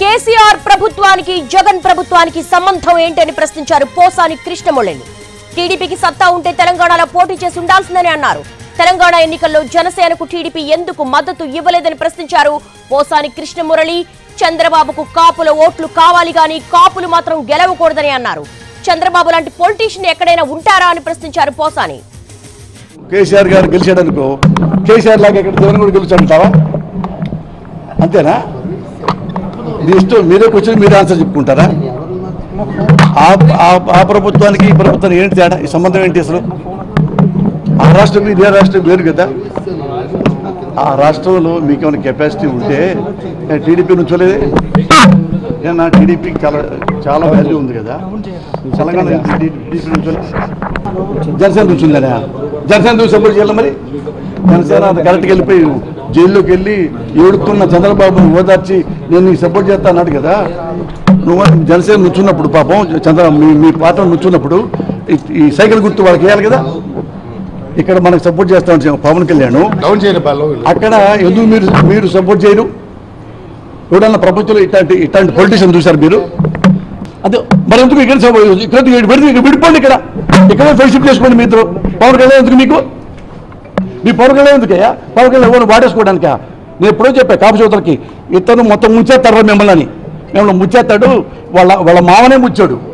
కేసీఆర్ ప్రభుత్వానికి జగన్ ప్రభుత్వానికి సంబంధం ఏంటని ప్రశ్నించారు పోసాని కృష్ణమురళి టీడీపీకి సత్తా ఉంటే తెలంగాణలో పోటీ చేసి ఉండాల్సిందని అన్నారు తెలంగాణ ఎన్నికల్లో జనసేనకు టీడీపీ ఎందుకు మద్దతు ఇవ్వలేదని ప్రశ్నించారు పోసాని కృష్ణమురళి చంద్రబాబుకు కాపుల ఓట్లు కావాలి గాని కాపులు మాత్రం గెలవకూడదని అన్నారు చంద్రబాబు లాంటి పొలిటీషియన్ ఎక్కడైనా ఉంటారా అని ప్రశ్నించారు పోసాని కేసీఆర్ గారు గెలిచాడు అనుకో కేసీఆర్ లాగా ఇక్కడ జగన్ కూడా గెలిచాడంటావా అంతేనా మీ ఇష్టం మీరే కూర్చొని మీరే ఆన్సర్ చెప్పుకుంటారా ఆ ఆ- ఆ ప్రభుత్వానికి ఈ ప్రభుత్వానికి ఏంటి తేడా ఈ సంబంధం ఏంటి అసలు ఆ రాష్ట్రం ఇదే రాష్ట్రం వేరు కదా ఆ రాష్ట్రంలో మీకు ఏమైనా కెపాసిటీ ఉంటే టీడీపీ నుంచోలేదే నా టీడీపీకి చాలా చాలా వాల్యూ ఉంది కదా తెలంగాణ టీడీపీ నుంచోలే జనసేన కూర్చుందనే జనసేన చూసి సపోర్ట్ చేయాలి మరి జనసేన అది కరెక్ట్గా వెళ్ళిపోయి జైల్లోకి వెళ్ళి ఏడుతున్న చంద్రబాబును ఓదార్చి నేను నీకు సపోర్ట్ చేస్తా అన్నాడు కదా నువ్వు జనసేన నుంచున్నప్పుడు పాపం చంద్ర మీ మీ పార్టీ నుంచున్నప్పుడు ఈ- ఈ సైకిల్ గుర్తు వాళ్ళకి వేయాలి కదా ఇక్కడ మనకు సపోర్ట్ చేస్తామని పవన్ కళ్యాణ్ డౌన్ చేయని బాలు అక్కడ ఎందుకు మీరు మీరు సపోర్ట్ చేయరు ఎవడన్నా ప్రపంచంలో ఇట్లాంటి ఇట్లాంటి పొలిటీషియన్ చూశారు మీరు అదే మరి ఎందుకు ఇక్కడ సపోర్ట్ ఇక్కడ ఎందుకు పెడితే ఇక్కడ విడిపోండి ఇక్కడ ఇక్కడ ఫ్రెండ్షిప్ చేసుకోండి మీ ఇద్దరు పవన్ కళ్యాణ్ ఎందుకు మీకు మీ పవన్ కళ్యాణ్ ఎందుకయ్యా పవన్ కళ్యాణ్ ఎవరు వాడేసుకోవడానికా నేను ఎప్పుడో చెప్పా కాపు సోదరులకి ఇతను మొత్తం ముంచేస్తారు మిమ్మల్ని అని మిమ్మల్ని ముచ్చేస్తాడు వాళ్ళ వాళ్ళ మామనే ముచ్చాడు